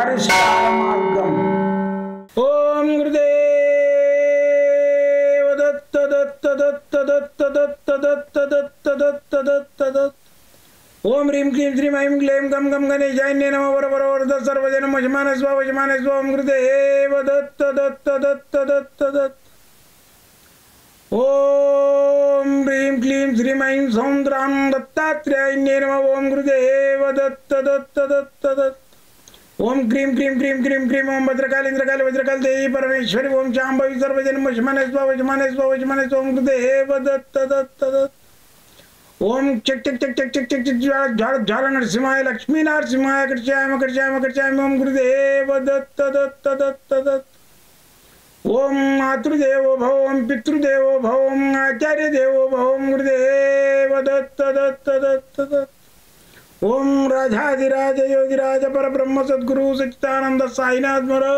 పరిష్కార మార్గం ఓం గురుదేవ దత్త దత్త దత్త దత్త దత్త దత్త దత్త దత్త దత్త దత్త ఓం హ్రీం క్లీం శ్రీం ఐం క్లీం గం గం గణేశాయ నమ వర వర వరద సర్వజనం వశమాన స్వ వశమాన స్వ ఓం గురుదేవ దత్త దత్త దత్త దత్త దత్త ఓం హ్రీం క్లీం శ్రీం ఐం సౌంద్రాం దత్తాత్రేయ నమ ఓం గురుదేవ దత్త దత్త దత్త దత్త ఓం క్రీం క్రీం క్రీం క్రీం క్రీం ఓం భద్రకాళి ఇంద్రకాళి వజ్రకాళి దేవి పరమేశ్వరి ఓం శాంభవి సర్వజన్మ వశమాన స్వ వశమాన స్వ వశమాన స్వ ఓం గురుదేవ దత్త దత్త దత్త ఓం చక్ చక్ చక్ చక్ చక్ చక్ చక్ జ్వాల జ్వాల జ్వాల నరసింహాయ లక్ష్మీ నరసింహాయ కృష్యామ కృష్యామ కృష్యామ ఓం గురుదేవ దత్త దత్త దత్త దత్త ఓం మాతృదేవో భవ ఓం పితృదేవో భవ ఓం ఆచార్య దేవో భవ ఓం గురుదేవ దత్త దత్త దత్త దత్త ఓం రాజాధిరాజ యోగిరాజ పరబ్రహ్మ సద్గురు సచ్చిదానంద సాయినాథ్ మరో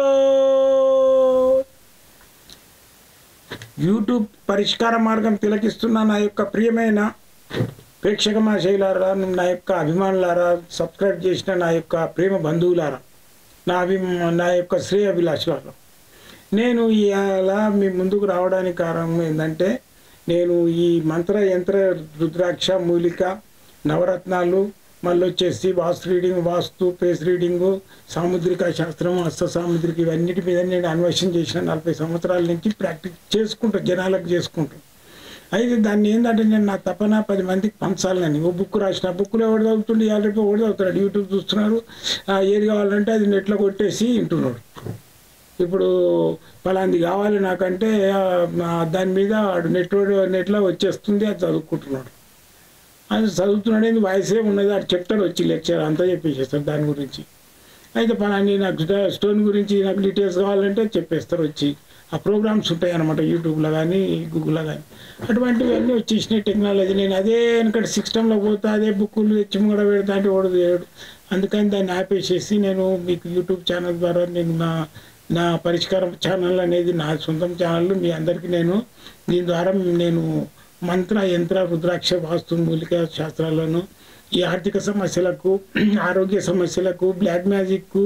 యూట్యూబ్ పరిష్కార మార్గం తిలకిస్తున్న నా యొక్క ప్రియమైన ప్రేక్షక మహాశైలారా నా యొక్క అభిమానులారా సబ్స్క్రైబ్ చేసిన నా యొక్క ప్రేమ బంధువులారా నా అభి నా యొక్క శ్రేయ అభిలాషులారా నేను ఇలా మీ ముందుకు రావడానికి కారణం ఏంటంటే నేను ఈ మంత్ర యంత్ర రుద్రాక్ష మూలిక నవరత్నాలు మళ్ళీ వచ్చేసి vastu reading vastu face reading సాముద్రిక శాస్త్రం హస్త సాముద్రిక ఇవన్నిటి మీద నేను అన్వేషణ చేసిన నలభై సంవత్సరాల నుంచి ప్రాక్టీస్ చేసుకుంటా జనాలకు చేసుకుంటాను అయితే దాన్ని ఏంటంటే నేను నా తపన పది మందికి పంచాలని ఓ బుక్ రాసిన ఆ బుక్లో ఎవడు చదువుతుండే ఇవాళ రేపు ఎవడు చదువుతున్నాడు యూట్యూబ్ చూస్తున్నారు ఆ, ఏది కావాలంటే అది నెట్లో కొట్టేసి వింటున్నాడు ఇప్పుడు పలాంది కావాలి నాకంటే ఆ, ఆ, దాని మీద వాడు నెట్ నెట్లో వచ్చేస్తుంది అది చదువుకుంటున్నాడు అది చదువుతున్నాడు ఏంది వయసే ఉన్నది అది చెప్తాడు వచ్చి లెక్చర్ అంతా చెప్పేసేస్తాడు దాని గురించి అయితే పలాని నాకు స్టో- స్టోన్ గురించి నాకు డీటెయిల్స్ కావాలంటే చెప్పేస్తారు వచ్చి ఆ ప్రోగ్రామ్స్ ఉంటాయి అనమాట యూట్యూబ్లో కానీ గూగుల్లో కానీ అటువంటివన్నీ వచ్చేసినాయి టెక్నాలజీ నేను అదే వెనకటి సిస్టంలో పోతా అదే బుక్కులు తెచ్చి కూడా పెడతా అంటే ఓడదు చేయడు అందుకని దాన్ని ఆపేసేసి నేను మీకు యూట్యూబ్ ఛానల్ ద్వారా నేను నా నా పరిష్కారం ఛానల్ అనేది నా సొంతం ఛానల్ మీ అందరికీ నేను దీని ద్వారా నేను మంత్ర యంత్ర రుద్రాక్ష వాస్తు మూలిక శాస్త్రాలను ఈ ఆర్థిక సమస్యలకు ఆరోగ్య సమస్యలకు బ్లాక్ మ్యాజిక్కు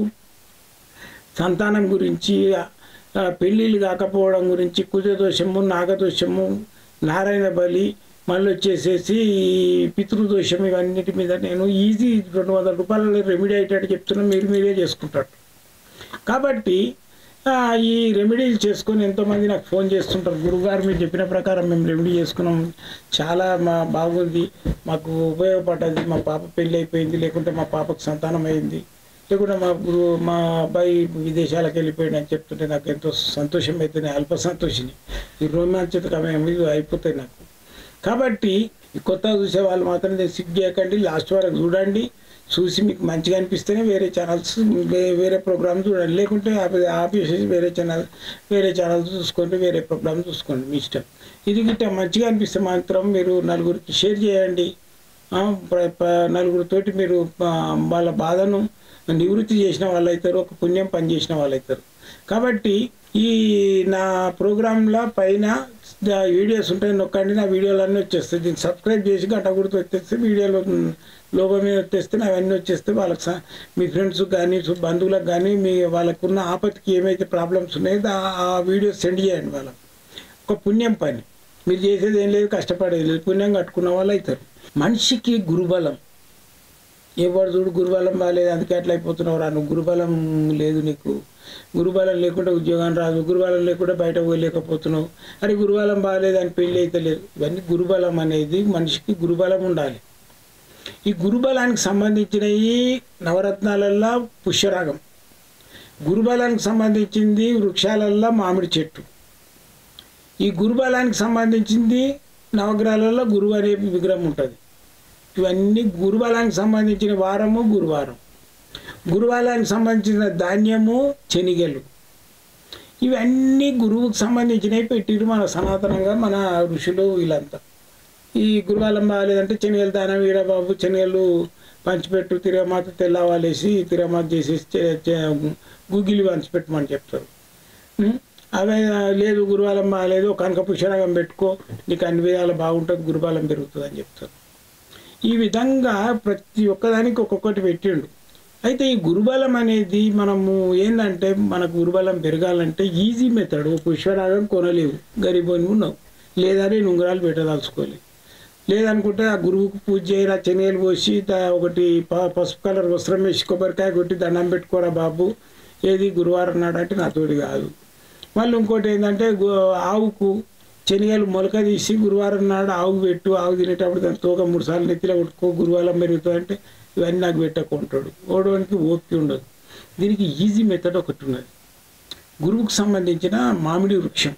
సంతానం గురించి ఆ, పెళ్ళిళ్ళు కాకపోవడం గురించి కుజదోషము నాగదోషము నారాయణ బలి మళ్ళీ వచ్చేసేసి ఈ పితృదోషం ఇవన్నిటి మీద నేను ఈజీ రెండు వందల రూపాయల రెమెడీ అయ్యేటట్టు చెప్తున్నా మీరు మీరే చేసుకుంటారు కాబట్టి ఆ, ఈ రెమెడీలు చేసుకొని ఎంతోమంది నాకు ఫోన్ చేస్తుంటారు గురుగారు మీరు చెప్పిన ప్రకారం మేము రెమెడీ చేసుకున్నాం చాలా మా బాగుంది మాకు ఉపయోగపడ్డది మా పాప పెళ్ళి అయిపోయింది లేకుంటే మా పాపకు సంతానం అయింది లేకుంటే మా గురు మా అబ్బాయి విదేశాలకు వెళ్ళిపోయాడు అని చెప్తుంటే నాకు ఎంతో సంతోషం అయితే నేను అల్ప సంతోషిని ఈ రోమాంచితకమైన అయిపోతాయి నాకు కాబట్టి ఈ కొత్తగా చూసే వాళ్ళు మాత్రం నేను సిక్ చేయకండి లాస్ట్ వరకు చూడండి చూసి మీకు మంచిగా అనిపిస్తేనే వేరే ఛానల్స్ వేరే ప్రోగ్రామ్ చూడండి లేకుంటే ఆపే ఆపేసేసి వేరే ఛానల్ వేరే ఛానల్ చూసుకోండి వేరే ప్రోగ్రామ్ చూసుకోండి మీ ఇష్టం ఇది గిట్ట మంచిగా అనిపిస్తే మాత్రం మీరు నలుగురికి షేర్ చేయండి ఆ, ప్ర- ప్ర- నలుగురితోటి మీరు ఆ, వాళ్ళ బాధను నివృత్తి చేసిన వాళ్ళు అవుతారు ఒక పుణ్యం పని చేసిన వాళ్ళు అవుతారు కాబట్టి ఈ నా ప్రోగ్రాంల పైన ద- వీడియోస్ ఉంటాయి నొక్కండి నా వీడియోలన్నీ వచ్చేస్తాయి దీన్ని సబ్స్క్రైబ్ చేసి గంట గుర్తు వచ్చేస్తే వీడియోలో లోగో మీద వచ్చేస్తే అవన్నీ వచ్చేస్తే వాళ్ళకి స- మీ ఫ్రెండ్స్ కానీ సు- బంధువులకు కానీ మీ వాళ్ళకున్న ఆపత్తికి ఏమైతే ప్రాబ్లమ్స్ ఉన్నాయో దా- ఆ వీడియో సెండ్ చేయండి వాళ్ళకి ఒక పుణ్యం పని మీరు చేసేది ఏం లేదు కష్టపడేది లేదు పుణ్యం కట్టుకున్న వాళ్ళు అవుతారు మనిషికి గురుబలం ఎవరు చూడు గురుబలం బాగాలేదు అందుకే అట్లా అయిపోతున్నావు రా నువ్వు గురుబలం లేదు నీకు గురుబలం లేకుండా ఉద్యోగం రాదు గురుబలం లేకుండా బయట పోలేకపోతున్నావు అరే గురుబలం బాగాలేదు అని పెళ్ళి అయితే లేదు ఇవన్నీ గురుబలం అనేది మనిషికి గురుబలం ఉండాలి ఈ గురుబలానికి సంబంధించినవి నవరత్నాలల్లో పుష్యరాగం గురుబలానికి సంబంధించింది వృక్షాలల్లో మామిడి చెట్టు ఈ గురుబలానికి సంబంధించింది నవగ్రహాలలో గురువు అనే విగ్రహం ఉంటుంది ఇవన్నీ గురుబలానికి సంబంధించిన వారము గురువారం గురువారానికి సంబంధించిన ధాన్యము శనిగలు ఇవన్నీ గురువుకు సంబంధించినవి పెట్టిరు మన సనాతనంగా మన ఋషులు వీళ్ళంతా ఈ గురువాలం బాగాలేదంటే శనగలు దానం వీరబాబు శనగలు పంచిపెట్టు తిరగమాత తెల్లవాలేసి తిరగమాత చేసేసి చె- చె- గుగ్గిలి పంచిపెట్టమని చెప్తారు ఉం? అవే లేదు గురువాలం బాగాలేదు కనుక పుష్యరాగం పెట్టుకో నీకు అన్ని విధాలు బాగుంటుంది గురువాలం పెరుగుతుంది అని చెప్తారు ఈ విధంగా ప్రతి ఒక్కదానికి ఒక్కొక్కటి పెట్టిండు అయితే ఈ గురుబలం అనేది మనము ఏంటంటే మనకు గురుబలం పెరగాలంటే ఈజీ మెథడ్ ఒక విశ్వరాగం కొనలేవు గరీబోని ఉన్నావు లేదా నేను ఉంగరాలు పెట్టదలుచుకోలేదు లేదనుకుంటే ఆ గురువుకు పూజ చేయరా శనగలు పోసి దా- ఒకటి ప- పసుపు కలర్ వస్త్రం వేసి కొబ్బరికాయ కొట్టి దండం పెట్టుకోరా బాబు ఏది గురువారం నాడు అంటే నాతోటి కాదు మళ్ళీ ఇంకోటి ఏంటంటే గు- ఆవుకు శనగలు మొలక తీసి గురువారం నాడు ఆవు పెట్టు ఆవు తినేటప్పుడు దాని తోక మూడు సార్లు నెత్తిలో కొట్టుకో గురువారం పెరుగుతుంది అంటే ఇవన్నీ నాకు పెట్టకుంటాడు ఓడడానికి ఓపిక ఉండదు దీనికి ఈజీ మెథడ్ ఒకటి ఉన్నది గురువుకు సంబంధించిన మామిడి వృక్షం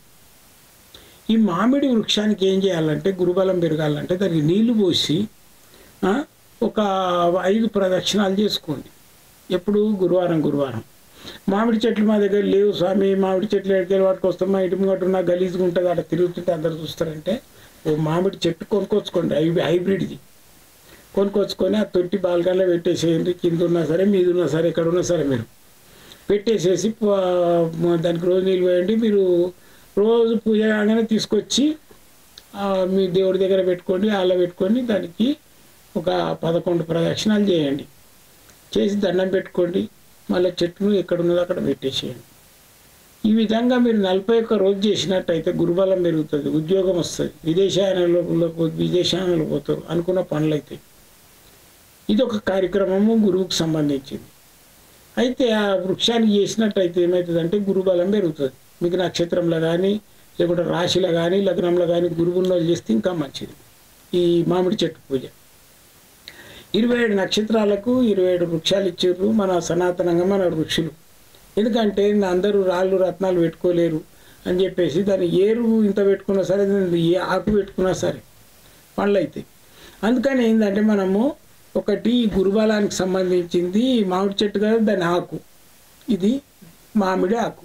ఈ మామిడి వృక్షానికి ఏం చేయాలంటే గురుబలం పెరగాలంటే దానికి నీళ్లు పోసి ఆ, ఒక ఐదు ప్రదక్షిణాలు చేసుకోండి ఎప్పుడు గురువారం గురువారం మామిడి చెట్లు మా దగ్గర లేవు స్వామి మామిడి చెట్లు ఎక్కడికి పట్టుకొస్తాం మా ఇంటి ముంగట ఉన్న గలీజ్గా ఉంటుంది అక్కడ తిరుగుతుంటే అందరు చూస్తారంటే ఓ మామిడి చెట్టు కొనుక్కొచ్చుకోండి హై హైబ్రిడ్ది కొనుక్కొచ్చుకొని ఆ తొట్టి బాల్కన్లో పెట్టేసేయండి కింద ఉన్నా సరే మీద ఉన్నా సరే ఎక్కడ ఉన్నా సరే మీరు పెట్టేసేసి ప- దానికి రోజు నీళ్ళు పోయండి మీరు రోజు పూజ కాగానే తీసుకొచ్చి ఆ, మీ దేవుడి దగ్గర పెట్టుకోండి అలా పెట్టుకొని దానికి ఒక పదకొండు ప్రదక్షిణాలు చేయండి చేసి దండం పెట్టుకోండి మళ్ళీ చెట్టును ఎక్కడ ఉన్నదో అక్కడ పెట్టేసేయండి ఈ విధంగా మీరు నలభై ఒక్క రోజు చేసినట్టయితే గురుబలం పెరుగుతుంది ఉద్యోగం వస్తుంది విదేశాలలో విదేశాలలో పోతారు అనుకున్న పనులు అవుతాయి ఇది ఒక కార్యక్రమము గురువుకు సంబంధించింది అయితే ఆ వృక్షానికి చేసినట్టయితే ఏమవుతుందంటే గురుబలం పెరుగుతుంది మీకు నక్షత్రంలో కానీ లేకుంటే రాశిలో కానీ లగ్నంలో కానీ గురువున్న వాళ్ళు చేస్తే ఇంకా మంచిది ఈ మామిడి చెట్టు పూజ ఇరవై ఏడు నక్షత్రాలకు ఇరవై ఏడు వృక్షాలు ఇచ్చారు మన సనాతనంగా మన ఋషులు ఎందుకంటే అందరూ రాళ్ళు రత్నాలు పెట్టుకోలేరు అని చెప్పేసి దాన్ని ఏరు ఇంత పెట్టుకున్నా సరే దాన్ని ఏ ఆకు పెట్టుకున్నా సరే పనులు అవుతాయి అందుకని ఏంటంటే మనము ఒకటి ఈ గురుబలానికి సంబంధించింది మామిడి చెట్టు కదా దాని ఆకు ఇది మామిడి ఆకు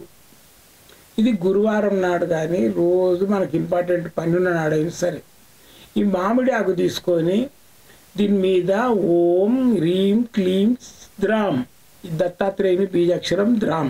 ఇది గురువారం నాడు కానీ రోజు మనకి ఇంపార్టెంట్ పన్నున్న నాడైనా సరే ఈ మామిడి ఆకు తీసుకొని దీని మీద ఓం హ్రీం క్లీం ద్రామ్ ఈ దత్తాత్రేయుని బీజాక్షరం ద్రామ్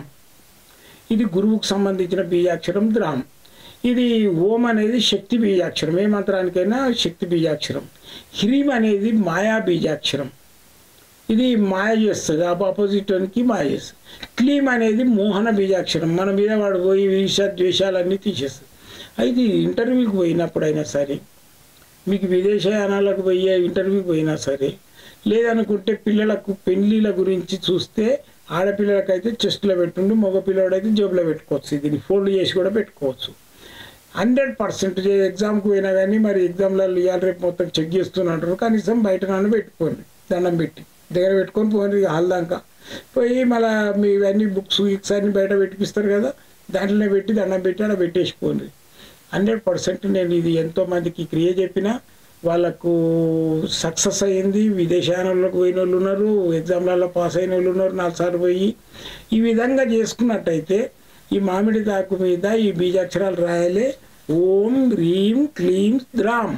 ఇది గురువుకు సంబంధించిన బీజాక్షరం ద్రామ్ ఇది ఓం అనేది శక్తి బీజాక్షరం ఏ మంత్రానికైనా శక్తి బీజాక్షరం హ్రీం అనేది మాయా బీజాక్షరం ఇది మాయ చేస్తుంది ఆ ఆపోజిట్ వానికి మాయ చేస్తుంది క్లీమ్ అనేది మోహన బీజాక్షరం మన మీద వాడు పోయి ఈష ద్వేషాలన్నీ తీసేస్తుంది అయితే ఇంటర్వ్యూకి పోయినప్పుడైనా సరే మీకు విదేశయానాలకు పోయే ఇంటర్వ్యూకి పోయినా సరే లేదనుకుంటే పిల్లలకు పెళ్లిళ్ళ గురించి చూస్తే ఆడపిల్లలకైతే చెస్ట్లో పెట్టుండి మగ పిల్లవాడైతే జేబులో పెట్టుకోవచ్చు దీన్ని ఫోల్డ్ చేసి కూడా పెట్టుకోవచ్చు హండ్రెడ్ పర్సెంట్ ఎగ్జామ్కి పోయినా కానీ మరి ఎగ్జామ్లలో ఇవాళ రేపు మొత్తం చెక్ చేస్తున్నట్టు కనీసం బయట నాన్న పెట్టుకోండి దండం పెట్టి దగ్గర పెట్టుకొని పోండి హాల్ దాకా పోయి మళ్ళీ మీ ఇవన్నీ బుక్స్ ఇక్స్ అన్ని బయట పెట్టిపిస్తారు కదా దాంట్లోనే పెట్టి దండం పెట్టి అలా పెట్టేసిపోండి హండ్రెడ్ పర్సెంట్ నేను ఇది ఎంతో మందికి క్రియ చెప్పిన వాళ్ళకు సక్సెస్ అయ్యింది విదేశాలకు పోయిన వాళ్ళు ఉన్నారు ఎగ్జామ్లలో పాస్ అయిన వాళ్ళు ఉన్నారు నాలుగు సార్లు పోయి ఈ విధంగా చేసుకున్నట్టయితే ఈ మామిడి దాకు మీద ఈ బీజాక్షరాలు రాయాలి ఓం హ్రీం క్లీం ద్రామ్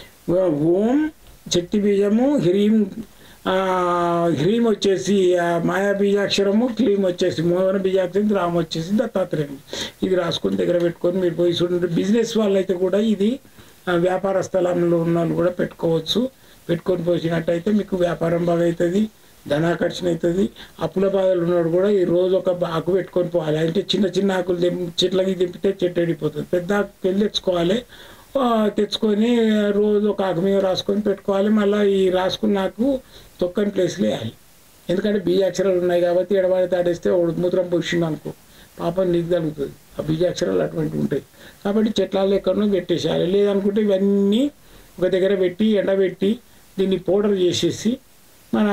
ఓం శక్తి బీజము హ్రీం ఆ, హ్రీం వచ్చేసి ఆ, మాయా బీజాక్షరము క్లీం వచ్చేసి మోహన బీజాక్షరం రామ్ వచ్చేసి దత్తాత్రేయం ఇది రాసుకొని దగ్గర పెట్టుకొని మీరు పోయి చూడండి బిజినెస్ వాళ్ళైతే కూడా ఇది ఆ, వ్యాపార స్థలంలో ఉన్న వాళ్ళు కూడా పెట్టుకోవచ్చు పెట్టుకొని పోసినట్టయితే మీకు వ్యాపారం బాగా అవుతుంది ధనాకర్షణ అవుతుంది అప్పుల బాధలు ఉన్నాడు కూడా ఈ రోజు ఒక ఆకు పెట్టుకొని పోవాలి అంటే చిన్న చిన్న ఆకులు తెంపి చెట్లకి తెంపితే చెట్టు ఎండిపోతుంది పెద్ద ఆకు వెళ్ళి తెచ్చుకోవాలి ఆ, తెచ్చుకొని రోజు ఒక ఆకు మీద రాసుకొని పెట్టుకోవాలి మళ్ళీ ఈ రాసుకున్న ఆకు తొక్కని ప్లేస్లో వేయాలి ఎందుకంటే బీజాక్షరాలు ఉన్నాయి కాబట్టి ఎడబాడి తాడేస్తే ఒకడు మూత్రం పొడిచింది అనుకో పాపం నీకు తగ్గుతుంది ఆ బీజాక్షరాలు అటువంటివి ఉంటాయి కాబట్టి చెట్లలో ఎక్కడనో పెట్టేసేయాలి లేదనుకుంటే ఇవన్నీ ఒక దగ్గర పెట్టి ఎండబెట్టి దీన్ని పౌడర్ చేసేసి మన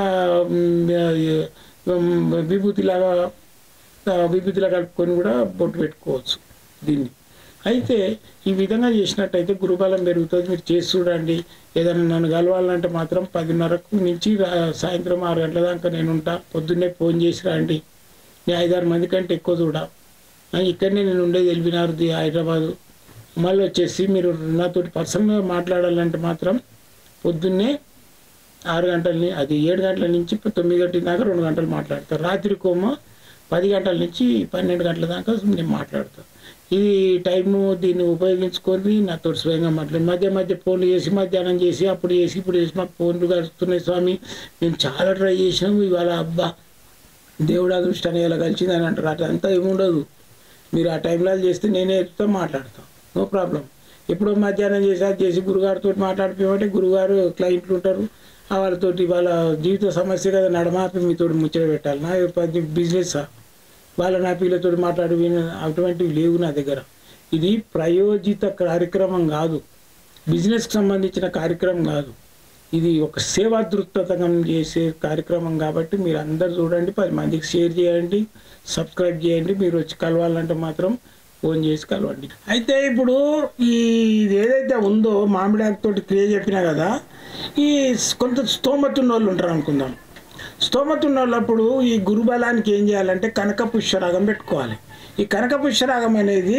మ్, విభూతిలాగా ఆ, విభూతిలా కలుపుకొని కూడా బొట్టు పెట్టుకోవచ్చు దీన్ని అయితే ఈ విధంగా చేసినట్టయితే గురుబలం పెరుగుతుంది మీరు చేసి చూడండి ఏదైనా నన్ను కలవాలంటే మాత్రం పదిన్నరకు నుంచి రా- సాయంత్రం ఆరు గంటల దాకా నేను ఉంటా పొద్దున్నే ఫోన్ చేసి రండి నేను ఐదారు మంది కంటే ఎక్కువ చూడ ఆ, ఇక్కడనే నేను ఉండేది ఎల్బినార్ది హైదరాబాదు మళ్ళీ వచ్చేసి మీరు నాతోటి పర్సనల్గా మాట్లాడాలంటే మాత్రం పొద్దున్నే ఆరు గంటల ని- అది ఏడు గంటల నుంచి తొమ్మిది గంటల దాకా రెండు గంటలు మాట్లాడతారు రాత్రి కోమ పది గంటల నుంచి పన్నెండు గంటల దాకా నేను మాట్లాడతాను ఇది టైము దీన్ని ఉపయోగించుకొని నాతో స్వయంగా మాట్లాడి మధ్య మధ్య ఫోన్లు చేసి మధ్యాహ్నం చేసి అప్పుడు చేసి ఇప్పుడు చేసి మాకు ఫోన్లు కలుస్తున్నాయి స్వామి మేము చాలా ట్రై చేసినాము ఇవాళ అబ్బా దేవుడు అదృష్టాన్ని ఎలా కలిసింది అని అంటారు అదంతా ఏముండదు మీరు ఆ టైంలో చేస్తే నేనే ఎత్తుతో మాట్లాడతాను నో ప్రాబ్లం ఎప్పుడో మధ్యాహ్నం చేసి అది చేసి గురుగారితో మాట్లాడిపోయామంటే గురుగారు క్లయింట్లు ఉంటారు ఆ వాళ్ళతోటి వాళ్ళ జీవిత సమస్య కదా నడమాపి మీతో ముచ్చట పెట్టాలి నా బిజినెస్ వాళ్ళ నా పిల్లలతో మాట్లాడి విన- అటువంటివి లేవు నా దగ్గర ఇది ప్రయోజిత కార్యక్రమం కాదు బిజినెస్కి సంబంధించిన కార్యక్రమం కాదు ఇది ఒక సేవా దృక్పథం చేసే కార్యక్రమం కాబట్టి మీరు అందరు చూడండి పది మందికి షేర్ చేయండి సబ్స్క్రైబ్ చేయండి మీరు వచ్చి కలవాలంటే మాత్రం ఫోన్ చేసి కలవండి అయితే ఇప్పుడు ఈ ఇది ఏదైతే ఉందో మామిడాకు తోటి క్రియ చెప్పినా కదా ఈ కొంత స్తోమత ఉన్న వాళ్ళు ఉంటారు అనుకుందాం స్తోమత ఉన్న వాళ్ళప్పుడు ఈ గురుబలానికి ఏం చేయాలంటే కనక పుష్యరాగం పెట్టుకోవాలి ఈ కనక పుష్యరాగం అనేది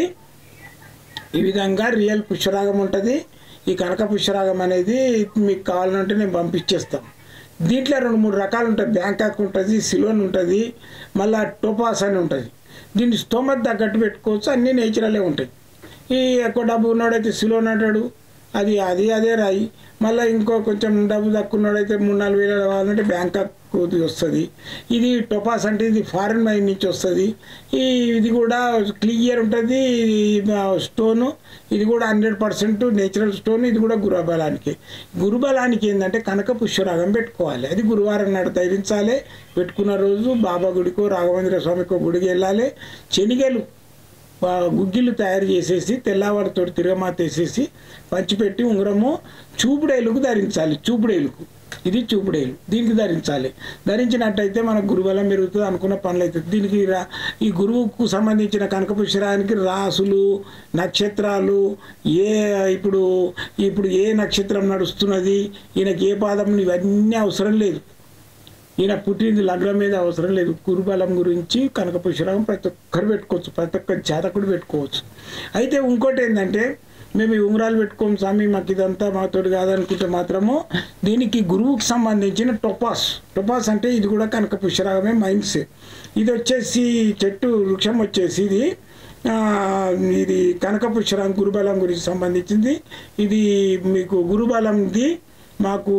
ఈ విధంగా రియల్ పుష్యరాగం ఉంటుంది ఈ కనక పుష్యరాగం అనేది మీకు కావాలంటే నేను పంపించేస్తాను దీంట్లో రెండు మూడు రకాలు ఉంటాయి బ్యాంకాక్ ఉంటుంది సిలోన్ ఉంటుంది మళ్ళీ టోపాస్ అని ఉంటుంది దీన్ని స్తోమత తగ్గట్టు పెట్టుకోవచ్చు అన్నీ నేచురలే ఉంటాయి ఈ ఎక్కువ డబ్బు ఉన్నోడైతే సిలోన్ అంటాడు అది అది అదే రాయి మళ్ళీ ఇంకో కొంచెం డబ్బు తక్కువ ఉన్నోడైతే మూడు నాలుగు వేలు కావాలంటే బ్యాంకాక్ ఇది వస్తుంది ఇది టొపాస్ అంటే ఇది ఫారిన్ మైన్ నుంచి వస్తుంది ఈ ఇది కూడా క్లియర్ ఉంటుంది స్టోను ఇది కూడా హండ్రెడ్ పర్సెంట్ నేచురల్ స్టోన్ ఇది కూడా గురుబలానికి గురుబలానికి ఏంటంటే కనక పుష్యరాగం పెట్టుకోవాలి అది గురువారం నాడు ధరించాలి పెట్టుకున్న రోజు బాబా గుడికో రాఘవేంద్ర స్వామికో గుడికి వెళ్ళాలి శనిగలు ఆ, గుగ్గిళ్ళు తయారు చేసేసి తెల్లవారితో తిరగమాత వేసేసి పంచిపెట్టి ఉంగరము చూపుడేలుకు ధరించాలి చూపుడేలుకు ఇది చూపుడేలు దీనికి ధరించాలి ధరించినట్టయితే మన గురుబలం పెరుగుతుంది అనుకున్న పనులు అవుతుంది దీనికి రా ఈ గురువుకు సంబంధించిన కనకపుష్యరానికి రాసులు నక్షత్రాలు ఏ ఇప్పుడు ఇప్పుడు ఏ నక్షత్రం నడుస్తున్నది ఈయనకి ఏ పాదం ఇవన్నీ అవసరం లేదు ఈయన పుట్టింది లగ్నం మీద అవసరం లేదు గురుబలం గురించి కనక పుష్యరాగం ప్రతి ఒక్కరు పెట్టుకోవచ్చు ప్రతి ఒక్క జాతకుడు పెట్టుకోవచ్చు అయితే ఇంకోటి ఏంటంటే మేము ఈ ఉంగరాలు పెట్టుకోము స్వామి మాకు ఇదంతా మాతోటి కాదనుకుంటే మాత్రము దీనికి గురువుకి సంబంధించిన టొపాస్ టొపాస్ అంటే ఇది కూడా కనక పుష్యరాగమే మైండ్స్ ఇది వచ్చేసి చెట్టు వృక్షం వచ్చేసి ఇది ఆ, ఇది కనక పుష్యరాగం గురుబలం గురించి సంబంధించింది ఇది మీకు గురుబలంది మాకు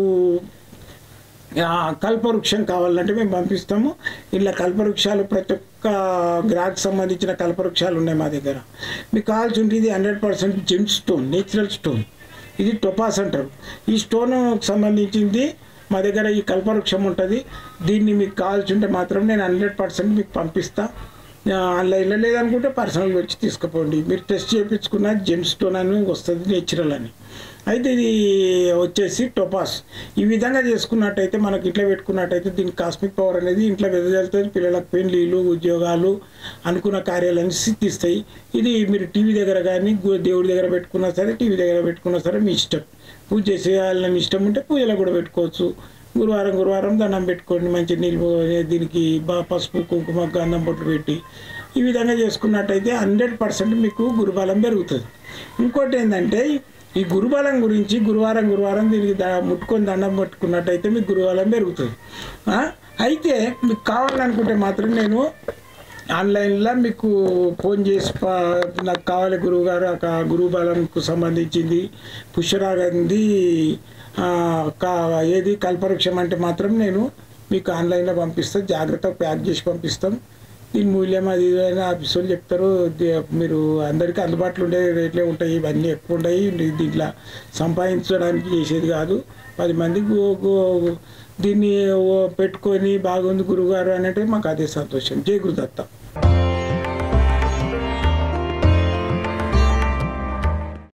ఆ, కల్పవృక్షం కావాలంటే మేము పంపిస్తాము ఇలా కల్పవృక్షాలు ప్రతి ఒక్క గ్రాహకు సంబంధించిన కల్పవృక్షాలు ఉన్నాయి మా దగ్గర మీకు కావాల్సి ఉంటే ఇది hundred percent gem stone natural stone ఇది టొపాస్ అంటారు ఈ స్టోన్ సంబంధించింది మా దగ్గర ఈ కల్పవృక్షం ఉంటుంది దీన్ని మీకు కావాల్సి ఉంటే మాత్రం నేను హండ్రెడ్ పర్సెంట్ మీకు పంపిస్తా ఆ, ఆన్లైన్లో లేదనుకుంటే పర్సనల్గా వచ్చి తీసుకుపోండి మీరు టెస్ట్ చేయించుకున్న జెమ్ స్టోన్ అని వస్తుంది నేచురల్ అని అయితే ఇది వచ్చేసి టొపాస్ ఈ విధంగా చేసుకున్నట్టయితే మనకి ఇంట్లో పెట్టుకున్నట్టయితే దీని కాస్మిక్ పవర్ అనేది ఇంట్లో వెదజల్లుతుంది పిల్లలకు పెళ్ళిళ్ళు ఉద్యోగాలు అనుకున్న కార్యాలన్నీ సిద్ధిస్తాయి ఇది మీరు టీవీ దగ్గర కానీ గు- దేవుడి దగ్గర పెట్టుకున్నా సరే టీవీ దగ్గర పెట్టుకున్నా సరే మీ ఇష్టం పూజ చేసేయాలని ఇష్టం ఉంటే పూజలో కూడా పెట్టుకోవచ్చు గురువారం గురువారం దండం పెట్టుకోండి మంచి నీళ్ళు దీనికి బా పసుపు కుంకుమ గంధం బొట్లు పెట్టి ఈ విధంగా చేసుకున్నట్టయితే హండ్రెడ్ పర్సెంట్ మీకు గురుబలం పెరుగుతుంది ఇంకోటి ఏంటంటే ఈ గురుబలం గురించి గురువారం గురువారం దీనికి ద ముట్టుకొని దండం పట్టుకున్నట్టయితే మీకు గురుబలం పెరుగుతుంది ఆ? అయితే మీకు కావాలనుకుంటే మాత్రం నేను ఆన్లైన్లో మీకు ఫోన్ చేసి పా- నాకు కావాలి గురువు గారు ఆ గురువు బలంకు సంబంధించింది పుష్యరాగంది ఆ, కా ఏది కల్పవృక్షం అంటే మాత్రం నేను మీకు ఆన్లైన్లో పంపిస్తాను జాగ్రత్తగా ప్యాక్ చేసి పంపిస్తాం దీని మూల్యం అది ఇది అని ఆఫీసులు చెప్తారు ది- మీరు అందరికీ అందుబాటులో ఉండే రేట్లే ఉంటాయి ఇవన్నీ ఎక్కువ ఉంటాయి దీ- దీంట్లో సంపాదించడానికి చేసేది కాదు పది మంది గు- గు- దీన్ని ఓ పెట్టుకొని బాగుంది గురుగారు అంటే మాకు అదే సంతోషం జై గురుదత్త